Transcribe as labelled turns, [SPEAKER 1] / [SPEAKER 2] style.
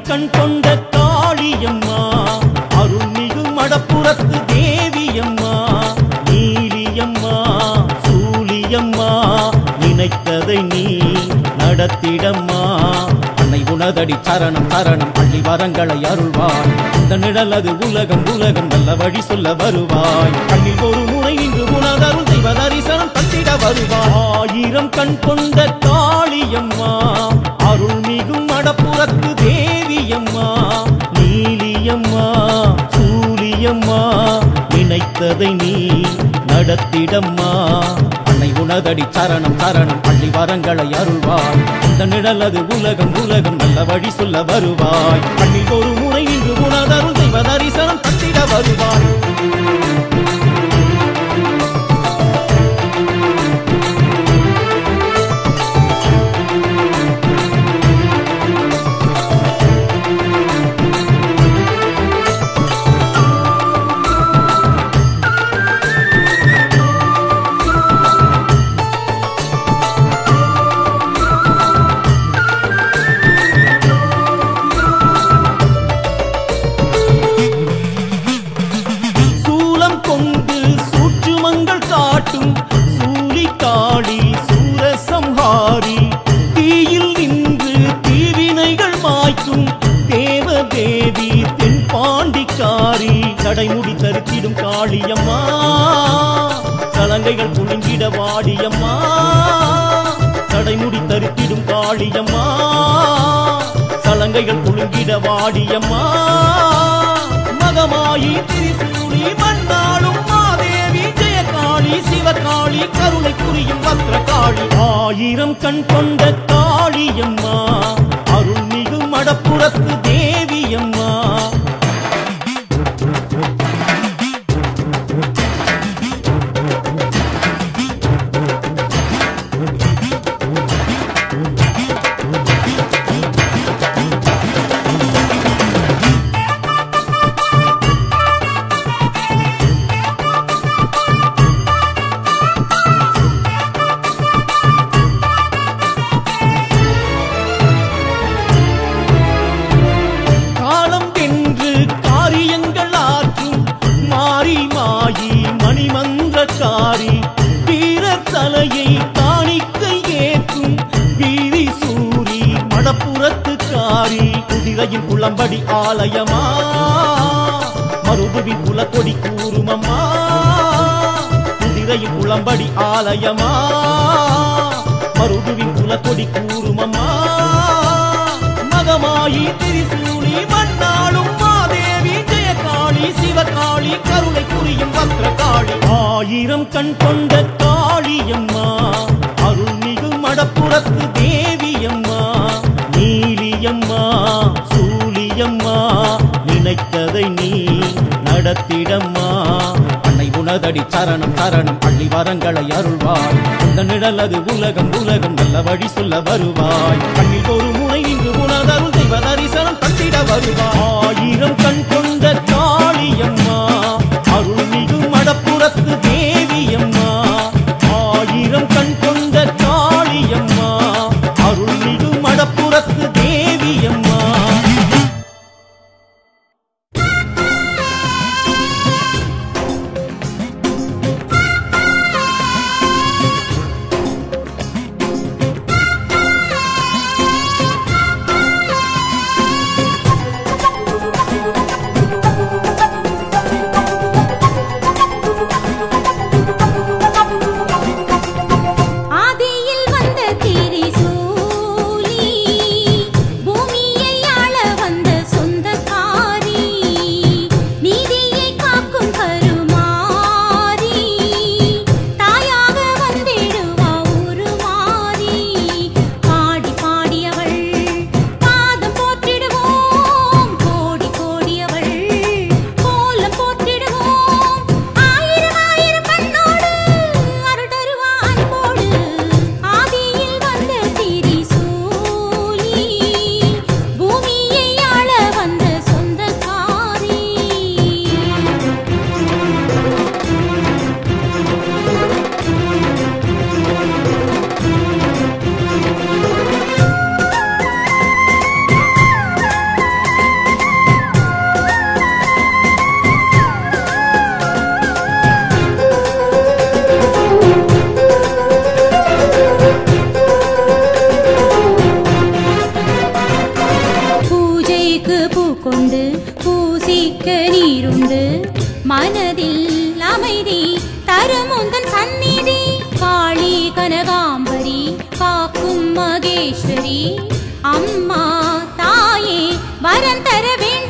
[SPEAKER 1] கண் கொண்ட காளியம்மா அருள்மிகு மடப்புறத்து தேவியம்மா நீலியம்மா சூலியம்மா நினைத்ததை நீ நடத்திடம்மா அன்னை உனதடி சரணம் சரணம் அள்ளி வரங்களை அருள்வாய் இந்த நிழலது உலகம் உலகம் நல்ல வழி சொல்ல வருவாய் கண்ணில் ஒரு முனை இங்கு உனதருள் தெய்வ தரிசனம் தந்திட வருவாய் ஆயிரம் கண் கொண்ட காளியம்மா அருள்மிகு மடப்புறத்து தேவியம்மா நீலியம்மா சூலியம்மா நினைத்ததை நீ நடத்திடம்மா அன்னை உனதடி சரணம் சரணம் பள்ளி வரங்களை அருள்வாய் இந்த நிழலது உலகம் உலகம் நல்ல வழி சொல்ல வருவாய் கண்ணில் ஒரு முறை இன்று உனதருள் தெய்வ தரிசனம் தந்திட வருவாய் சூலம் கொண்டு சூற்றுமங்கள் காட்டும் சூலி காளி சூரசம்ஹாரி தீயில் நின்று தீவினைகள் மாய்க்கும் தேவ தேவி தென்பாண்டிக்காரி கடைமுடி தரித்திடும் காளியம்மா கலங்கைகள் குலுங்கிட வாடியம்மா கடைமுடி தரித்திடும் காளியம்மா சலங்கைகள் குலுங்கிட வாடியம்மா மகமாயி திரிசூலி மண்ணாளும் மாதேவி ஜெயகாளி சிவகாளி கருணை புரியும் பத்ரகாளி ஆயிரம் கண் கொண்ட காளியம்மா அருள்மிகு மடப்புறத்து தேவியம்மா காலம் வென்று காரியங்கள் ஆற்றும் மாறி மாயி மணிமந்திரக்காரி வீரர் தலையை காணிக்கை ஏற்றும் வீரி சூரி மடப்புறத்துக்காரி குதிரையின் குளம்படி ஆலயமா மருதுவின் குலக்கொடி கூறுமம்மா குதிரையின் குளம்படி ஆலயமா மருதுவின் குலக்கொடி கூறுமம்மா மகமாயி திரிசூலி மண்ணாளும் மாதேவி ஜெயகாளி சிவகாளி கருணை புரியும் பத்ரகாளி ஆயிரம் கண் கொண்ட காளியம்மா அருள்மிகு மடப்புறத்து தேவியம்மா நீலியம்மா சூலியம்மா நினைத்ததை நீ நடத்திடம்மா அன்னை உனதடி சரணம் சரணம் அள்ளி வரங்களை அருள்வாய் இந்த நிழலது உலகம் உலகம் நல்ல வழி சொல்ல வருவாய் கண்ணில் ஒரு முனை இங்கு உனதருள் தெய்வ தரிசனம் தந்திட வருவாய் ஆயிரம் கண் கொண்ட காளியம்மா அருள்மிகு மடப்புறத்து தேவியம்மா ஆயிரம் கண் கொண்ட காளியம்மா அருள்மிகு மடப்புறத்து தேவியம்மா
[SPEAKER 2] ஆ பூசிக்க நீருண்டு மனதில் அமைதி தருமுந்தன் சந்நிதி காளி கனகாம்பரி காக்கும் மகேஸ்வரி அம்மா தாயே வரம் தர வேண்டும்